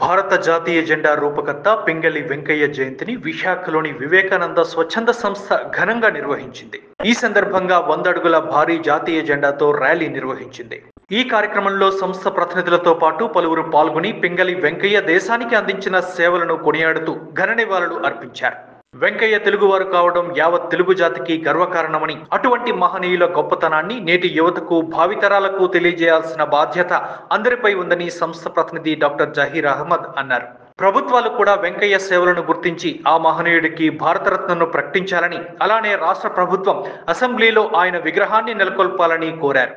భారత జాతీయ జెండా రూపకర్త పింగళి వెంకయ్య జయంతిని విశాఖలోని వివేకానంద స్వచ్ఛంద సంస్థ ఘనంగా నిర్వహించింది ఈ సందర్భంగా వంద అడుగుల భారీ జాతీయ జెండాతో ర్యాలీ నిర్వహించింది ఈ కార్యక్రమంలో సంస్థ ప్రతినిధులతో పాటు పలువురు పాల్గొని పింగళి వెంకయ్య దేశానికి అందించిన సేవలను కొనియాడుతూ ఘన నివాళులు అర్పించారు వెంకయ్య తెలుగువారు కావడం యావత్ తెలుగు జాతికి గర్వకారణమని అటువంటి మహనీయుల గొప్పతనాన్ని నేటి యువతకు భావితరాలకు తెలియజేయాల్సిన బాధ్యత అందరిపై ఉందని సంస్థ ప్రతినిధి డాక్టర్ జహీర్ అహ్మద్ అన్నారు ప్రభుత్వాలు కూడా వెంకయ్య సేవలను గుర్తించి ఆ మహనీయుడికి భారతరత్నను ప్రకటించాలని అలానే రాష్ట్ర ప్రభుత్వం అసెంబ్లీలో ఆయన విగ్రహాన్ని నెలకొల్పాలని కోరారు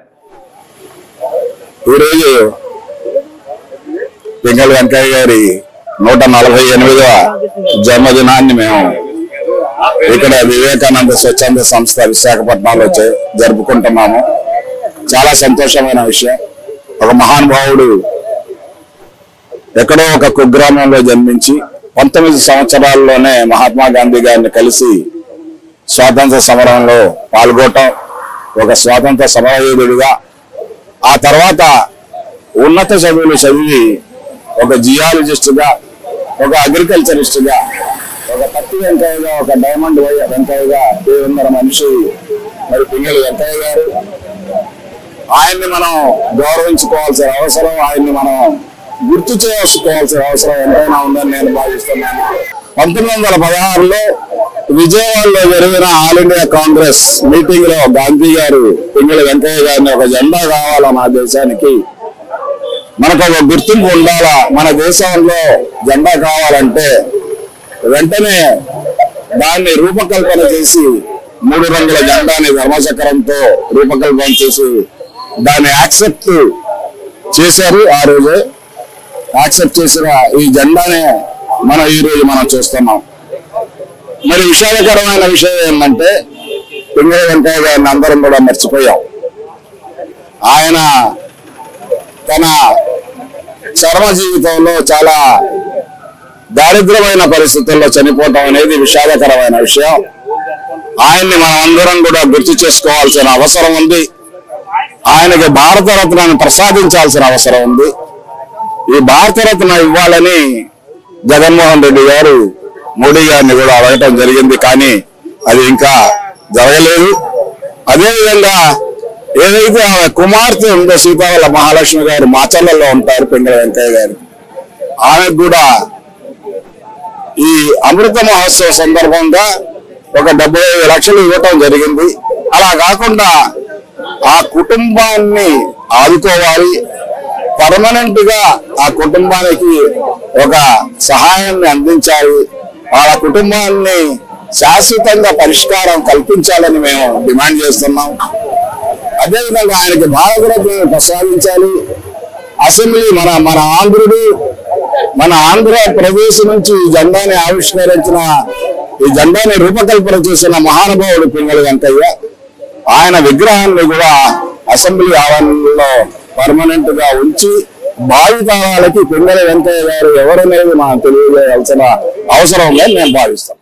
ఈరోజు పింగళ వెంకయ్య గారి నూట నలభై ఎనిమిదవ జన్మదినాన్ని మేము ఇక్కడ వివేకానంద స్వచ్ఛంద సంస్థ విశాఖపట్నంలో చే- జరుపుకుంటున్నాము చాలా సంతోషమైన విషయం ఒక మహానుభావుడు ఎక్కడో ఒక కుగ్రామంలో జన్మించి పంతొమ్మిది సంవత్సరాల్లోనే మహాత్మా గాంధీ గారిని కలిసి స్వాతంత్ర సమరంలో పాల్గొనటం ఒక స్వాతంత్ర సమరయోధుడిగా ఆ తర్వాత ఉన్నత చదువులు చదివి ఒక జియాలజిస్ట్ గా ఒక అగ్రికల్చరిస్ట్ గా ఒక పత్తి వెంకయ్యగా ఒక డైమండ్ వై- వెంకయ్యగా పేరున్న మనిషి మరి పింగళి వెంకయ్య గారు ఆయన్ని మనం గౌరవించుకోవాల్సిన అవసరం ఆయన్ని మనం గుర్తు చేసుకోవాల్సిన అవసరం ఎంతైనా ఉందని నేను భావిస్తున్నాను పంతొమ్మిది వందల పదహారులో విజయవాడలో జరిగిన ఆల్ ఇండియా కాంగ్రెస్ మీటింగ్ లో గాంధీ గారు పింగళి వెంకయ్య గారిని ఒక జెండా కావాలా మా దేశానికి మనకు ఒక గుర్తింపు ఉండాలా మన దేశంలో జెండా కావాలంటే వెంటనే దాన్ని రూపకల్పన చేసి మూడు రంగుల జెండాని ధర్మచక్రంతో రూపకల్పన చేసి దాన్ని యాక్సెప్ట్ చేశారు ఆ రోజే యాక్సెప్ట్ చేసిన ఈ జెండానే మనం ఈ రోజు మనం చూస్తున్నాం మరి విషాదకరమైన విషయం ఏంటంటే పింగళి వెంకయ్య గారిని అందరం కూడా మర్చిపోయాం ఆయన తన చర్మ జీవితంలో చాలా దారిద్రమైన పరిస్థితుల్లో చనిపోవటం అనేది విషాదకరమైన విషయం ఆయన్ని మనం అందరం కూడా గుర్తు చేసుకోవాల్సిన అవసరం ఉంది ఆయనకి భారతరత్నాన్ని ప్రసాదించాల్సిన అవసరం ఉంది ఈ భారతరత్న ఇవ్వాలని జగన్మోహన్ రెడ్డి గారు మోడీ గారిని కూడా అడగటం జరిగింది కానీ అది ఇంకా జరగలేదు అదేవిధంగా ఏదైతే ఆమె కుమార్తె ఉందో సీతావళ మహాలక్ష్మి గారు మాచర్లలో ఉంటారు పింగళ వెంకయ్య గారు ఆమెకు కూడా ఈ అమృత మహోత్సవ సందర్భంగా ఒక డెబ్బై ఐదు లక్షలు ఇవ్వటం జరిగింది అలా కాకుండా ఆ కుటుంబాన్ని ఆదుకోవాలి పర్మనెంట్ గా ఆ కుటుంబానికి ఒక సహాయాన్ని అందించాలి వాళ్ళ కుటుంబాన్ని శాశ్వతంగా పరిష్కారం కల్పించాలని మేము డిమాండ్ చేస్తున్నాం అదేవిధంగా ఆయనకి భారతరత్న ప్రసాదించాలి అసెంబ్లీ మన మన ఆంధ్రుడు మన ఆంధ్రప్రదేశ్ నుంచి ఈ జెండాని ఆవిష్కరించిన ఈ జెండాని రూపకల్పన చేసిన మహానుభావుడు పింగళి వెంకయ్య ఆయన విగ్రహాన్ని కూడా అసెంబ్లీ ఆవరణలో పర్మనెంట్ గా ఉంచి భావితరాలకి పింగళి వెంకయ్య గారు ఎవరనేది మనం తెలియజేయాల్సిన అవసరం ఉందని నేను భావిస్తాను